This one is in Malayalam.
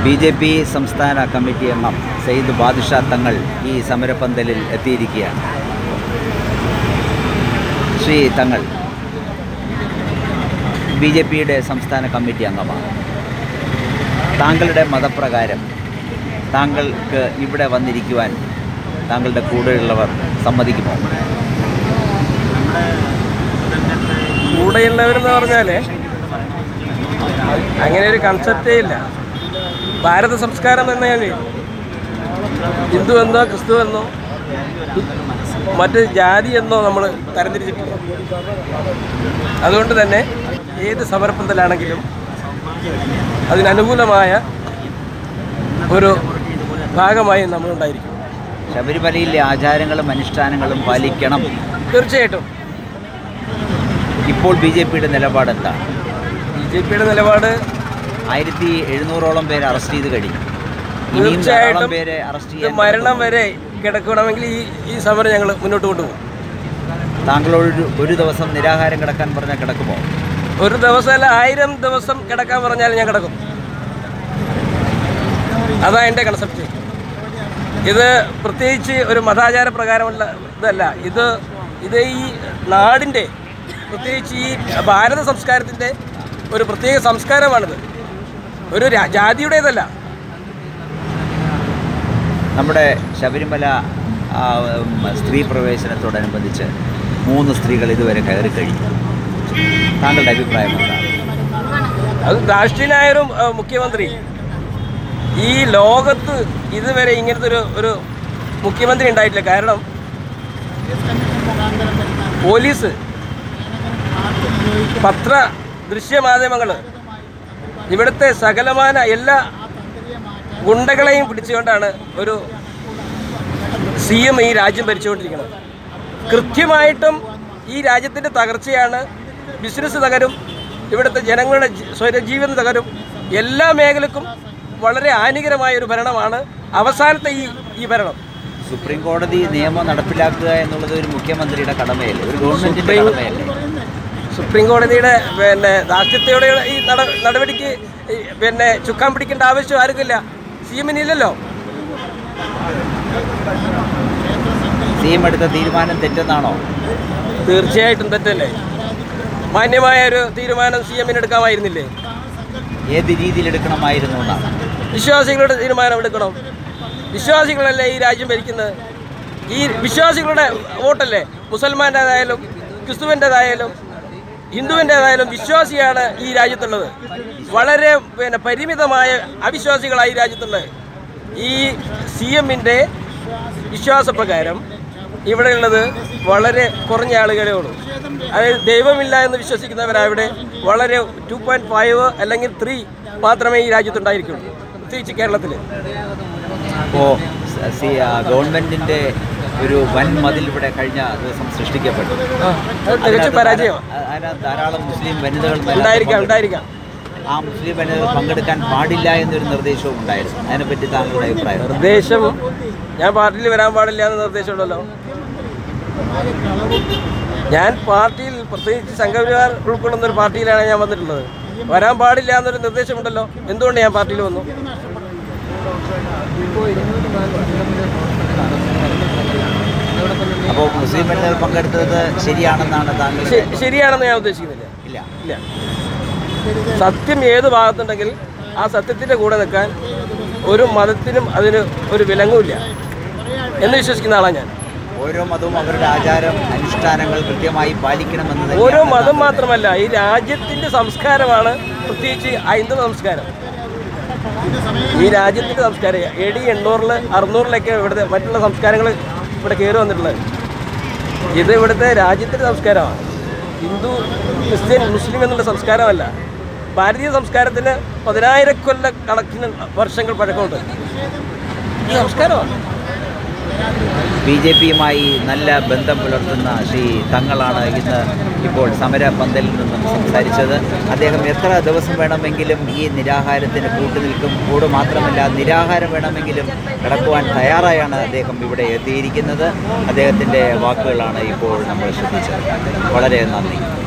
ബി ജെ പി സംസ്ഥാന കമ്മിറ്റി അംഗം സയ്യിദ് ബാദുഷാ തങ്ങൾ ഈ സമരപന്തലിൽ എത്തിയിരിക്കുകയാണ് ശ്രീ തങ്ങൾ ബി ജെ പിയുടെ സംസ്ഥാന കമ്മിറ്റി അംഗമാണ് താങ്കളുടെ മതപ്രകാരം താങ്കൾക്ക് ഇവിടെ വന്നിരിക്കുവാൻ താങ്കളുടെ കൂടെയുള്ളവർ സമ്മതിക്കുമോ കൂടെയുള്ളവരെന്ന് പറഞ്ഞാൽ അങ്ങനെ ഒരു കൺസെപ്റ്റേ ഇല്ല ഭാരത സംസ്കാരം എന്നാൽ ഹിന്ദു എന്നോ ക്രിസ്തു എന്നോ മറ്റ് ജാതി എന്നോ നമ്മൾ തരംതിരിച്ചിട്ടില്ല അതുകൊണ്ട് തന്നെ ഏത് സമരപ്പന്തലാണെങ്കിലും അതിനനുകൂലമായ ഒരു ഭാഗമായി നമ്മളുണ്ടായിരിക്കും ശബരിമലയിലെ ആചാരങ്ങളും അനുഷ്ഠാനങ്ങളും പാലിക്കണം തീർച്ചയായിട്ടും ഇപ്പോൾ ബി ജെ പിയുടെ നിലപാട് എന്താണ് ബി ജെ പിയുടെ നിലപാട് ആയിരത്തി എഴുന്നൂറോളം പേരെ അറസ്റ്റ് ചെയ്ത് കഴിഞ്ഞു ഇനിയും ധാരാളം തീർച്ചയായിട്ടും പേരെ അറസ്റ്റ് ഇത് ചെയ്യാൻ മരണം വരെ കിടക്കണമെങ്കിൽ ഈ ഈ സമരം ഞങ്ങൾ മുന്നോട്ട് കൊണ്ടുപോകും താങ്കളോട് ഒരു ദിവസം നിരാഹാരം കിടക്കാൻ പറഞ്ഞാൽ കിടക്കുമോ ഒരു ദിവസമല്ല ആയിരം ദിവസം കിടക്കാൻ പറഞ്ഞാൽ ഞാൻ കിടക്കും അതാ എൻ്റെ കൺസെപ്റ്റ് ഇത് പ്രത്യേകിച്ച് ഒരു മതാചാര പ്രകാരമുള്ള ഇതല്ല ഇത് ഇത് ഈ നാടിൻ്റെ പ്രത്യേകിച്ച് ഈ ഭാരത സംസ്കാരത്തിൻ്റെ ഒരു പ്രത്യേക സംസ്കാരമാണിത് ഒരു രാ- ജാതിയുടേതല്ല നമ്മുടെ ശബരിമല ആ, ഉം, സ്ത്രീ പ്രവേശനത്തോടനുബന്ധിച്ച് മൂന്ന് സ്ത്രീകൾ ഇതുവരെ കയറി കഴിഞ്ഞു താങ്കളുടെ അഭിപ്രായം എന്താണ് അത് രാഷ്ട്രീയനായൊരു ആ, മുഖ്യമന്ത്രി ഈ ലോകത്ത് ഇതുവരെ ഇങ്ങനത്തെ ഒരു ഒരു മുഖ്യമന്ത്രി ഉണ്ടായിട്ടില്ല കാരണം പോലീസ് പത്ര ദൃശ്യമാധ്യമങ്ങൾ ഇവിടുത്തെ സകലമാന എല്ലാ ഗുണ്ടകളെയും പിടിച്ചുകൊണ്ടാണ് ഒരു സി എം ഈ രാജ്യം ഭരിച്ചുകൊണ്ടിരിക്കുന്നത് കൃത്യമായിട്ടും ഈ രാജ്യത്തിൻ്റെ തകർച്ചയാണ് ബിസിനസ് തകരും ഇവിടുത്തെ ജനങ്ങളുടെ ജി- സ്വരജീവൻ തകരും എല്ലാ മേഖലക്കും വളരെ ഹാനികരമായ ഒരു ഭരണമാണ് അവസാനത്തെ ഈ ഈ ഭരണം സുപ്രീം കോടതി നിയമം നടപ്പിലാക്കുക എന്നുള്ളത് ഒരു മുഖ്യമന്ത്രിയുടെ കടമയല്ലേ ഒരു ഗവൺമെന്റിന്റെ സുപ്രീം- കടമയല്ലേ സുപ്രീം കോടതിയുടെ പിന്നെ ദാർഷ്ട്യത്തോടെ ഈ നട നടപടിക്ക് ഈ പിന്നെ ചുക്കാൻ പിടിക്കേണ്ട ആവശ്യം ആർക്കില്ല സി എമ്മിനില്ലല്ലോ സി എം എടുത്ത തീരുമാനം തെറ്റെന്നാണോ തീർച്ചയായിട്ടും തെറ്റല്ലേ മാന്യമായ ഒരു തീരുമാനം സി എമ്മിന് എടുക്കാമായിരുന്നില്ലേ ഏത് രീതിയിൽ എടുക്കണമായിരുന്നു എന്നാണ് വിശ്വാസികളുടെ തീരുമാനം എടുക്കണം വിശ്വാസികളല്ലേ ഈ രാജ്യം ഭരിക്കുന്നത് ഈ വിശ്വാസികളുടെ വോട്ടല്ലേ മുസൽമാൻ്റേതായാലും ക്രിസ്തുവിൻ്റെതായാലും ഹിന്ദുവിൻ്റെതായാലും വിശ്വാസിയാണ് ഈ രാജ്യത്തുള്ളത് വളരെ പിന്നെ പരിമിതമായ അവിശ്വാസികളാണ് ഈ രാജ്യത്തുള്ളത് ഈ സി എമ്മിൻ്റെ വിശ്വാസപ്രകാരം ഇവിടെയുള്ളത് വളരെ കുറഞ്ഞ ആളുകളേ ഉള്ളൂ അതായത് ദൈവമില്ല എന്ന് വിശ്വസിക്കുന്നവരവിടെ വളരെ ടു പോയിൻറ്റ് ഫൈവ് അല്ലെങ്കിൽ ത്രീ മാത്രമേ ഈ രാജ്യത്തുണ്ടായിരിക്കുള്ളൂ പ്രത്യേകിച്ച് കേരളത്തിൽ ഇപ്പോൾ ഗവൺമെന്റിന്റെ ഒരു വൻ മതിൽ ഇവിടെ കഴിഞ്ഞ ദിവസം സൃഷ്ടിക്കപ്പെട്ടു അത് തികച്ചും പരാജയമാണ് അതിനകത്ത് അതിനകത്ത് ധാരാളം മുസ്ലിം വനിതകൾ അതിനകത്ത് ഉണ്ടായിരിക്കാം പങ്കെടുത്തു. ഉണ്ടായിരിക്കാം ആ മുസ്ലിം വനിതകൾ പങ്കെടുക്കാൻ പാടില്ല എന്നൊരു നിർദ്ദേശവും ഉണ്ടായിരുന്നു അതിനെപ്പറ്റി താങ്കളുടെ അഭിപ്രായം നിർദ്ദേശം ഞാൻ പാർട്ടിയിൽ വരാൻ പാടില്ല എന്ന് നിർദ്ദേശമുണ്ടല്ലോ ഞാൻ പാർട്ടിയിൽ പ്രത്യേകിച്ച് സംഘപരിവാർ ഉൾക്കൊള്ളുന്ന ഒരു പാർട്ടിയിലാണ് ഞാൻ വന്നിട്ടുള്ളത് വരാൻ പാടില്ല എന്നൊരു നിർദ്ദേശമുണ്ടല്ലോ എന്തുകൊണ്ട് ഞാൻ പാർട്ടിയിൽ വന്നു അപ്പോൾ മുസ്ലിം വനിതകൾ പങ്കെടുത്തത് ശരിയാണെന്നാണ് താങ്കൾ ശ- ശരിയാണെന്ന് ഞാൻ ഉദ്ദേശിക്കുന്നില്ല ഇല്ല ഇല്ല സത്യം ഏത് ഭാഗത്തുണ്ടെങ്കിൽ ആ സത്യത്തിൻ്റെ കൂടെ നിൽക്കാൻ ഒരു മതത്തിനും അതിന് ഒരു വിലങ്ങുമില്ല എന്ന് വിശ്വസിക്കുന്ന ആളാണ് ഞാൻ ഓരോ മതവും അവരുടെ ആചാരം അനുഷ്ഠാനങ്ങൾ കൃത്യമായി പാലിക്കണമെന്ന് തന്നെയാണ് ഓരോ മതം താങ്കൾ- മാത്രമല്ല ഈ രാജ്യത്തിന്റെ സംസ്കാരമാണ് പ്രത്യേകിച്ച് ഹൈന്ദവ സംസ്കാരം ഈ രാജ്യത്തിന്റെ സംസ്കാരം എ ഡി എണ്ണൂറിൽ അറുന്നൂറിലൊക്കെ ഇവിടുത്തെ മറ്റുള്ള സംസ്കാരങ്ങൾ ഇവിടെ കയറി വന്നിട്ടുള്ളത് ഇത് ഇവിടുത്തെ രാജ്യത്തിന്റെ സംസ്കാരമാണ് ഹിന്ദു ക്രിസ്ത്യൻ മുസ്ലിം എന്നുള്ള സംസ്കാരമല്ല ഭാരതീയ സംസ്കാരത്തിന് പതിനായിരക്കൊല്ല കണക്കിന് വർഷങ്ങൾ പഴക്കമുണ്ട് ഈ സംസ്കാരമാണ് ബി ജെ പിയുമായി നല്ല ബന്ധം പുലർത്തുന്ന ശ്രീ തങ്ങളാണ് ഇന്ന് ഇപ്പോൾ സമരപന്തലിൽ നിന്നും സംസാരിച്ചത് അദ്ദേഹം എത്ര ദിവസം വേണമെങ്കിലും ഈ നിരാഹാരത്തിന് കൂട്ടുനിൽക്കും കൂട് മാത്രമല്ല നിരാഹാരം വേണമെങ്കിലും കിടക്കുവാൻ തയ്യാറായാണ് അദ്ദേഹം ഇവിടെ എത്തിയിരിക്കുന്നത് അദ്ദേഹത്തിൻ്റെ വാക്കുകളാണ് ഇപ്പോൾ നമ്മൾ ശ്രദ്ധിച്ചത് വളരെ നന്ദി